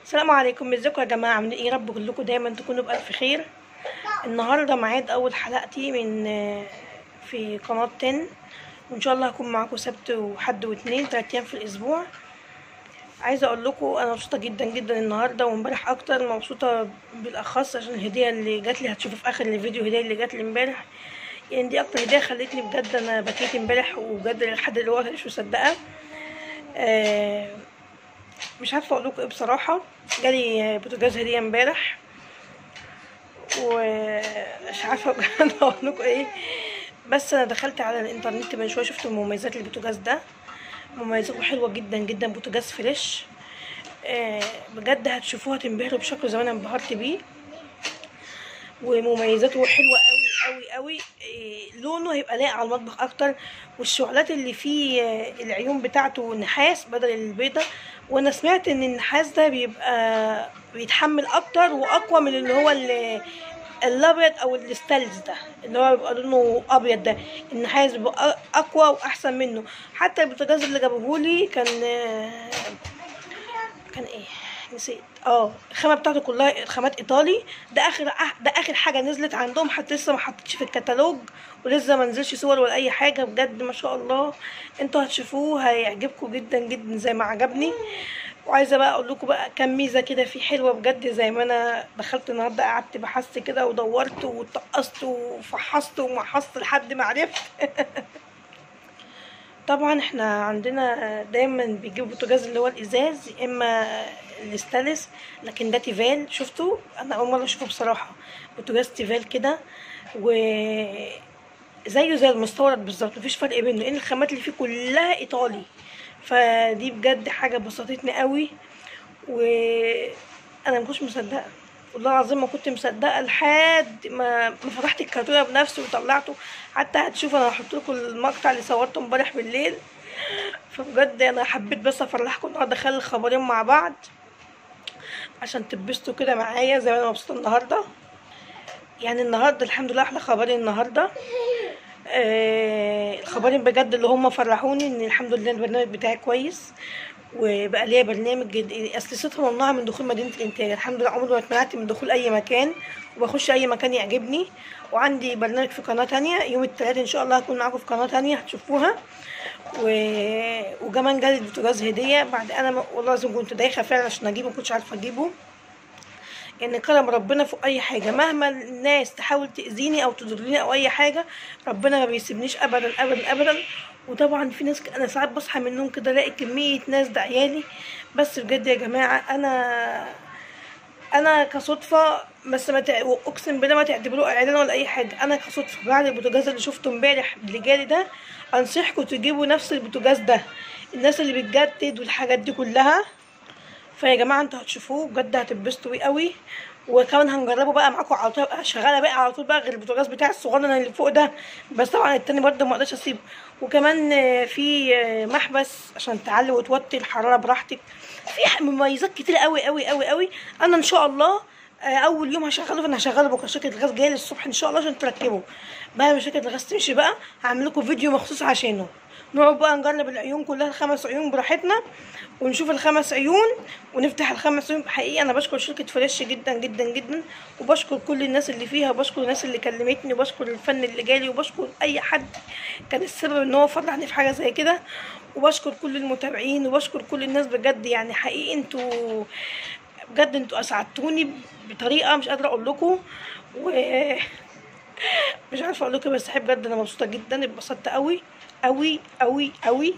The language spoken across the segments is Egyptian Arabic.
السلام عليكم ازيكم يا جماعه عاملين ايه يا رب كلكم دايما تكونوا بالف خير النهارده ميعاد اول حلقتي من آه، في قناه 10 وان شاء الله هكون معاكم سبت وحد واثنين تلات ايام في الاسبوع عايزه اقول لكم انا مبسوطه جدا جدا النهارده وامبارح اكتر مبسوطه بالاخص عشان الهديه اللي جات لي هتشوفوا في اخر الفيديو الهديه اللي جات لي امبارح يعني دي اكتر هديه خلتني بجد انا بكيت امبارح وبجد لحد دلوقتي مش مصدقه آه مش عارفه اقول لكم ايه بصراحه جالي بوتاجاز هديه امبارح ومش عارفه بجد اقول لكم ايه بس انا دخلت على الانترنت من شويه شفت مميزات البوتاجاز ده مميزاته حلوه جدا جدا بوتاجاز فريش آه بجد هتشوفوها تنبهروا بشكل زمان انا انبهرت بيه ومميزاته حلوه قوي قوي قوي إيه لونه هيبقى لايق على المطبخ اكتر والشعلات اللي فيه آه، العيون بتاعته نحاس بدل البيضه وانا سمعت ان النحاس ده بيبقى بيتحمل اكتر واقوى من اللي هو ال- الابيض او الستالز ده اللي هو بيبقى لونه ابيض ده النحاس بيبقى أ- اقوى واحسن منه حتى البوتاجاز اللي جابوهولي كان آه، كان ايه نسيت اه الخامه بتاعته كلها خامات ايطالي ده اخر ده اخر حاجه نزلت عندهم حتى لسه ما حطيتش في الكتالوج ولسه ما نزلش صور ولا اي حاجه بجد ما شاء الله انتوا هتشوفوه هيعجبكم جدا جدا زي ما عجبني وعايزه بقى اقول لكم بقى كام ميزه كده فيه حلوه بجد زي ما انا دخلت النهارده قعدت بحثت كده ودورت وطقست وفحصت ومحصت لحد ما عرفت طبعا احنا عندنا دايما بيجيبوا بوتاجاز اللي هو الازاز يا اما الاستانلس لكن ده تيفال شفتوا انا اول مره اشوفه بصراحه بوتاجاز تيفال كده و زيه زي المستورد بالظبط مفيش فرق بينه لان الخامات اللي فيه كلها ايطالي فدي بجد حاجه بسطتني قوي وانا ما كنتش مصدقه والله العظيم ما كنت مصدقه لحد ما ما فتحت الكرتونه بنفسي وطلعته حتى هتشوفوا انا هحط لكم المقطع اللي صورته امبارح بالليل فبجد انا حبيت بس افرحكم النهارده اخلي الخبرين مع بعض عشان تبسطوا كده معايا زي ما انا مبسوطه النهارده يعني النهارده الحمد لله احلى خبرين النهارده آه الخبرين بجد اللي هم فرحوني ان الحمد لله البرنامج بتاعي كويس وبقى ليا برنامج جد... اصل صوتها ممنوعه من دخول مدينه الانتاج الحمد لله عمري ما اتمنعت من دخول اي مكان وبخش اي مكان يعجبني وعندي برنامج في قناه تانية يوم الثلاث ان شاء الله هكون معاكم في قناه تانية هتشوفوها و... وكمان جالي البوتاجاز هديه بعد انا ما... والله العظيم كنت دايخه فعلا عشان اجيبه ما كنتش عارفه اجيبه ان كرم ربنا فوق اي حاجه مهما الناس تحاول تاذيني او تضرني او اي حاجه ربنا ما بيسيبنيش ابدا ابدا ابدا وطبعا في ناس انا ساعات بصحى من النوم كده الاقي كميه ناس ده عيالي بس بجد يا جماعه انا انا كصدفه بس ما تع... اقسم بالله ما تعتبروه اعلان ولا اي حاجه انا كصدفه بعد البوتاجاز اللي شفته امبارح اللي جالي ده انصحكم تجيبوا نفس البوتاجاز ده الناس اللي بتجدد والحاجات دي كلها فيا جماعه انتوا هتشوفوه بجد هتتبسطوا بيه قوي وكمان هنجربه بقى معاكم على طول أبقى شغاله بقى على طول بقى غير البوتاجاز بتاعي الصغنن اللي فوق ده بس طبعا التاني برضه ما اقدرش اسيبه وكمان آه، في آه، محبس عشان تعلي وتوطي الحراره براحتك في ح- مميزات كتير قوي قوي قوي قوي انا ان شاء الله آه، اول يوم هشغله فانا هشغله بكره شركه الغاز جايه لي الصبح ان شاء الله عشان تركبه بعد ما شركه الغاز تمشي بقى هعمل لكم فيديو مخصوص عشانه نقعد بقى نجرب العيون كلها الخمس عيون براحتنا ونشوف الخمس عيون ونفتح الخمس عيون حقيقي انا بشكر شركه فريش جدا جدا جدا وبشكر كل الناس اللي فيها وبشكر الناس اللي كلمتني وبشكر الفن اللي جالي وبشكر اي حد كان السبب ان هو فرحني في حاجه زي كده وبشكر كل المتابعين وبشكر كل الناس بجد يعني حقيقي انتوا بجد انتوا اسعدتوني بطريقه مش قادره اقول لكم و مش عارفه اقول لكم بس بجد انا مبسوطه جدا اتبسطت قوي قوي قوي قوي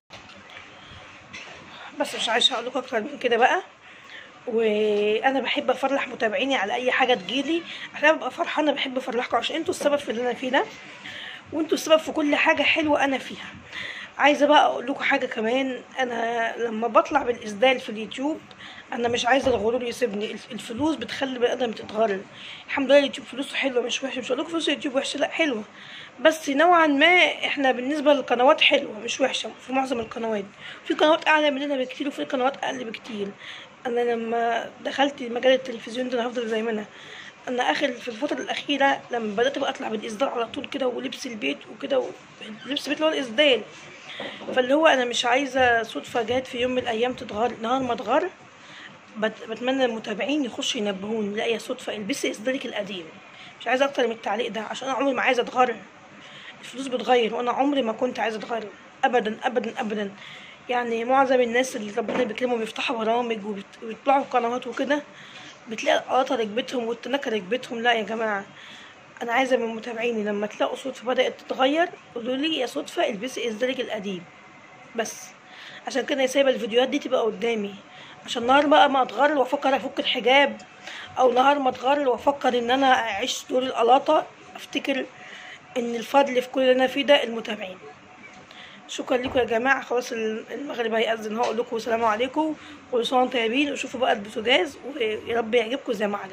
بس مش عايزه اقول لكم اكتر من كده بقى وانا بحب افرح متابعيني على اي حاجه تجيلي انا ببقى فرحانه بحب افرحكم عشان انتوا السبب في اللي انا فيه ده وانتوا السبب في كل حاجه حلوه انا فيها عايزه بقى اقول لكم حاجه كمان انا لما بطلع بالاسدال في اليوتيوب انا مش عايزه الغرور يسيبني الف- الفلوس بتخلي البني ادم تتغرر الحمد لله اليوتيوب فلوسه حلوه مش وحشه مش هقول لكم فلوس اليوتيوب وحشه لا حلوه بس نوعا ما احنا بالنسبه للقنوات حلوه مش وحشه في معظم القنوات في قنوات اعلى مننا بكتير وفي قنوات اقل بكتير انا لما دخلت مجال التلفزيون ده انا هفضل زي ما انا انا اخر في الفتره الاخيره لما بدات بقى اطلع بالاصدار على طول كده ولبس البيت وكده و- لبس البيت اللي هو الاسدال فاللي هو انا مش عايزه صدفه جات في يوم من الايام تتغير نهار ما اتغير بت- بتمنى المتابعين يخشوا ينبهوني لا يا صدفه البسي اصدارك القديم مش عايزه اكتر من التعليق ده عشان انا عمري ما عايزه اتغير الفلوس بتغير وانا عمري ما كنت عايزه اتغير ابدا ابدا ابدا يعني معظم الناس اللي ربنا بيكرمهم بيفتحوا برامج وبيت- وبيطلعوا قنوات وكده بتلاقي القلاطه ركبتهم والتنكه ركبتهم لا يا جماعه انا عايزه من متابعيني لما تلاقوا صدفه بدات تتغير قولوا لي يا صدفه البسي اصدارك القديم بس عشان كده سايبه الفيديوهات دي تبقى قدامي عشان نهار بقى ما اتغير وافكر افك الحجاب او نهار ما اتغير وافكر ان انا اعيش دور القلاطه افتكر ان الفضل في كل اللي انا فيه ده المتابعين شكرا لكم يا جماعه خلاص المغرب هيأذن هقول لكم السلام عليكم كل سنه وانتم طيبين وشوفوا بقى البوتاجاز ويا رب يعجبكم زي ما عجبني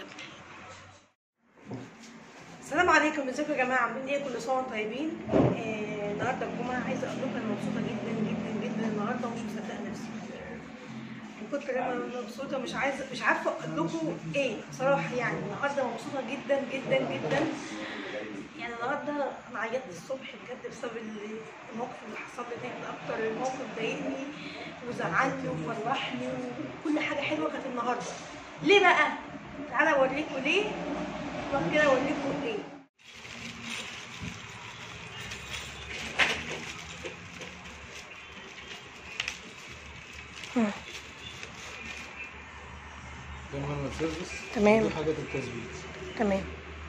السلام عليكم ازيكم يا جماعه عاملين ايه كل سنه وانتم طيبين آه، النهارده الجمعه عايزه اقول لكم انا مبسوطه جدا جدا جدا النهارده ومش مصدقه نفسي من كتر ما انا مبسوطه مش عايزه مش عارفه اقول لكم ايه صراحه يعني النهارده مبسوطه جدا جدا جدا يعني النهارده انا عيطت الصبح بجد بسبب ال- الموقف اللي حصل لي ده اكتر الموقف ضايقني وزعلني وفرحني وكل حاجه حلوه كانت النهارده ليه بقى تعالى اوريكم ليه وبعد كده اوريكم ايه ده مهم سيرفيس تمام. دي حاجات التثبيت تمام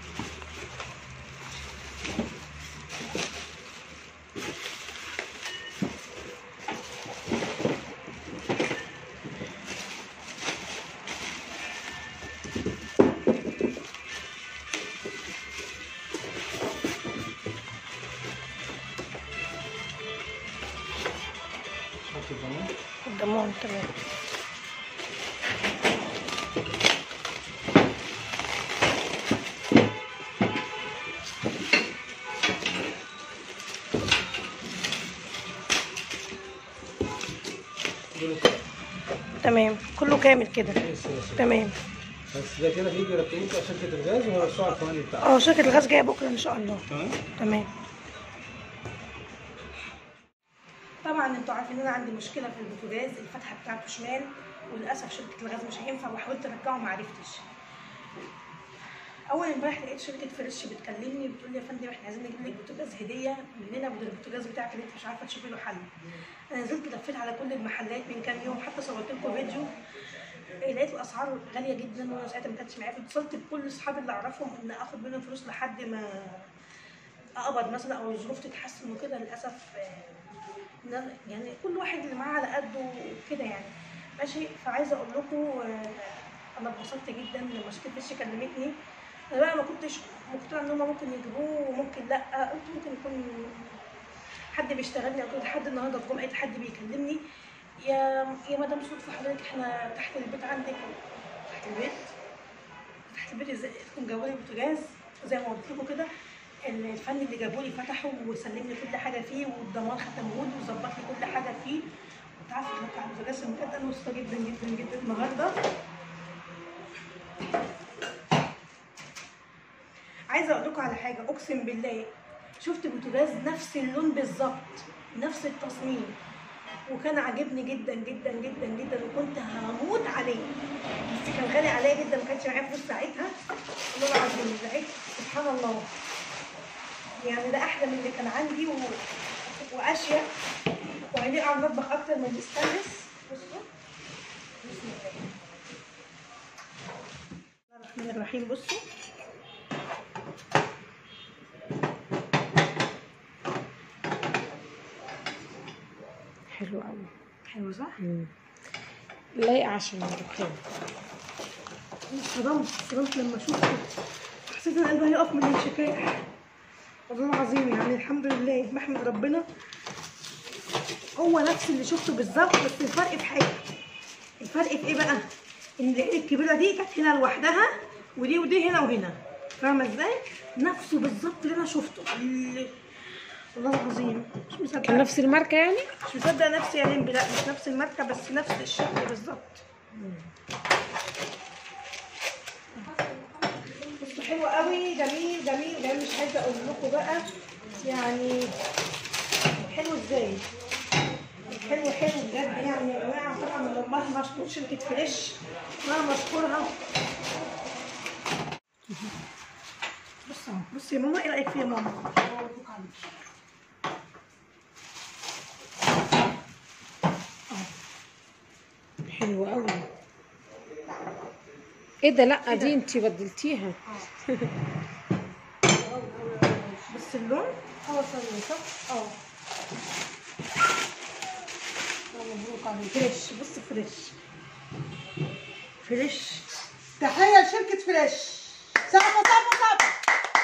حط الضمان الضمان تمام دول التلاتة. تمام كله كامل كده ايه السلاسل تمام بس ده كده بيجي يركبوه بتاع شركة الغاز وهيرشوا الفواني بتاعته اه شركة الغاز جاية بكرة ان شاء الله تمام تمام طبعا انتوا عارفين ان انا عندي مشكله في البوتاجاز الفتحه بتاعته شمال وللاسف شركه الغاز مش هينفع وحاولت ارجعه ما عرفتش اول امبارح لقيت شركه فريش بتكلمني بتقول لي يا فندم احنا عايزين نجيب لك بوتاجاز هديه مننا بدل البوتاجاز بتاعك اللي انت مش عارفه تشوفي له حل انا نزلت لفيت على كل المحلات من كام يوم حتى صورت لكم فيديو إيه، لقيت الاسعار غاليه جدا وانا ساعتها ما كانتش معايا اتصلت بكل اصحابي اللي اعرفهم ان اخد منهم فلوس لحد ما اقبض مثلا او الظروف تتحسن وكده للاسف آه، إن أنا- يعني كل واحد اللي معاه على قده وكده يعني ماشي فعايزه اقول لكم آه، انا اتبسطت جدا لما شركه فيش كلمتني انا بقى ما كنتش مقتنعه ان هم ممكن يجيبوه وممكن لا قلت ممكن يكون حد بيشتغلني او كده لحد النهارده في جمعه حد بيكلمني يا يا مدام صدفه حضرتك احنا تحت البيت عندك تحت البيت تحت البيت ازاي تكون جابوا لي بوتاجاز زي ما قلت لكم كده الفن اللي جابوا لي فتحه وسلم لي كل حاجه فيه والضمان ختمه لي وظبط لي كل حاجه فيه انت عارفه لك على البوتاجاز بجد انا مبسوطه جدا جدا جدا النهارده عايزه اقول لكم على حاجه اقسم بالله شفت بوتاجاز نفس اللون بالظبط نفس التصميم وكان عاجبني جدا جدا جدا جدا وكنت هموت عليه بس كان غالي عليا جدا ما كانش معايا فلوس ساعتها والله العظيم لقيت سبحان الله يعني ده احلى من اللي كان عندي و... واشيك وهيليق على المطبخ اكتر من الستانلس بصوا بسم الله الرحمن الرحيم بصوا حلو قوي حلو صح؟ لايقة عشان الرخام صدمت صدمت لما شفته حسيت ان قلبي هيقف من الانشكاح والله العظيم يعني الحمد لله بحمد ربنا هو نفس اللي شفته بالظبط بس الفرق في حاجه الفرق في ايه بقى ان العين الكبيره دي كانت هنا لوحدها ودي ودي هنا وهنا فاهمه ازاي نفسه بالظبط اللي انا شفته اللي... والله العظيم مش مصدقه كان نفس الماركة يعني؟ مش مصدقه نفسي يا لمبي لا مش نفس الماركه بس نفس الشكل بالظبط بصوا حلو قوي جميل جميل جميل مش عايزه اقول لكم بقى يعني حلو ازاي حلو حلو بجد يعني يا جماعه طبعا والله مشكور شركه فريش وانا مشكورها بص اهو بصي يا ماما ايه رايك فيها يا ماما؟ مبروك عليكي. حلو قوي ايه ده لا دي انتي بدلتيها بص اللون اه ثانية صح؟ اه اه مبروك عليك فريش بص فريش فريش تحية لشركة فريش سقفة سقفة سقفة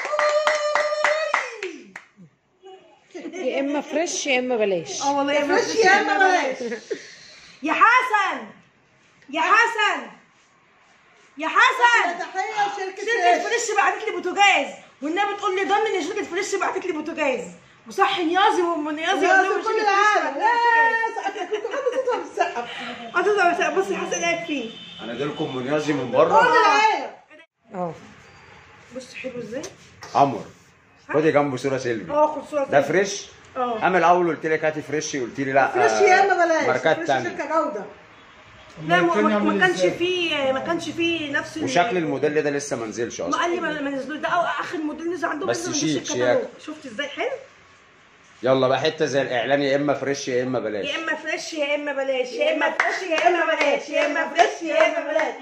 يا اما فريش يا اما بلاش اه والله يا فريش يا اما بلاش يا حسن يا حسن يا حسن تحية لشركة شركة فريش فريش بعتت لي بوتاجاز والنبي تقول لي ضمن ان شركة فريش بعتت لي بوتاجاز وصح نيازي وام نيازي يا يقولوا كل شركة العالم فريش لا سقفة كنت حاطة صوتها بالسقف هتضرب بصي حسن قاعد فيه انا اديلكم منيازي من كل بره العالم اه بص حلو ازاي عمر خدي جنبه صوره سيلفي اه خد صورة ده فريش اه انا الاول قلت لك هاتي فريش قلت لي لا فريش يا اما بلاش ماركات فريش تانية شركة جودة لا ما, التاني ما, عامل ما كانش ازاي؟ فيه ما كانش فيه نفس ال- وشكل الموديل ده لسه ما نزلش ما اصلا قال لي ما ما نزلوش ده أو اخر موديل نزل عندهم بس لسه ما شيك، نزلش الكتالوج. شياكة. شفت ازاي حلو يلا بقى حته زي الاعلان يا اما فريش يا اما بلاش يا اما فريش يا اما بلاش يا اما فريش يا اما بلاش يا اما فريش يا اما بلاش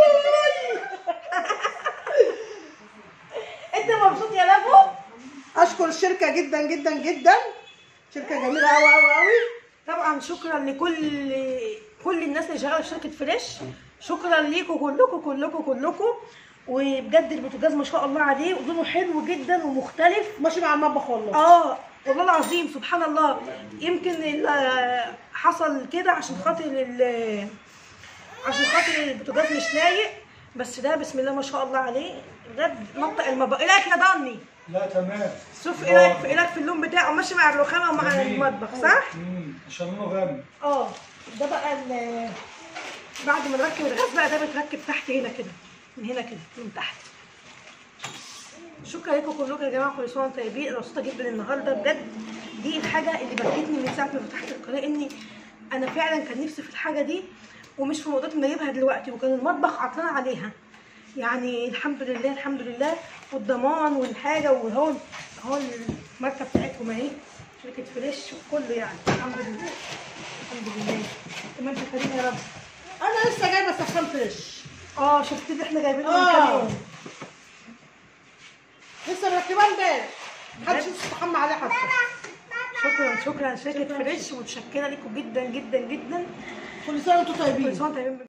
انت مبسوط يا لافو اشكر الشركة جدا جدا جدا شركة جميلة قوي قوي قوي طبعا شكرا لكل كل الناس اللي شغاله في شركه فريش شكرا ليكم كلكم كلكم كلكم وبجد البوتاجاز ما شاء الله عليه ولونه حلو جدا ومختلف ماشي مع المطبخ والله اه والله العظيم سبحان الله يمكن ال- حصل كده عشان خاطر ال- عشان خاطر البوتاجاز مش لايق بس ده بسم الله ما شاء الله عليه بجد نطق المبا ايه رايك يا ضني؟ لا تمام شوف ايه رايك ايه رايك في اللون بتاعه ماشي مع الرخامه ومع جميل. المطبخ صح؟ امم عشان لونه غامق اه ده بقى ال- بعد ما نركب الغاز بقى ده بيتركب تحت هنا كده من هنا كده من تحت شكرا لكم كلكم يا جماعه كل سنه وانتم طيبين انا مبسوطه جدا النهارده بجد دي الحاجه اللي بكتني من ساعه ما فتحت القناه اني انا فعلا كان نفسي في الحاجه دي ومش في موضوع ان اجيبها دلوقتي وكان المطبخ عطلان عليها يعني الحمد لله الحمد لله والضمان والحاجه وهو اهو الماركه بتاعتهم اهي شركه فريش وكله يعني الحمد لله الحمد لله كمان كريم يا رب انا لسه جايبة سخان فريش اه شفت اللي احنا جايبينه من آه. كام يوم لسه مركباه امبارح محدش يستحمى عليه حتى شكرا شكرا شركه فريش متشكره لكم جدا جدا جدا كل سنة وانتم طيبين كل سنه وانتم طيبين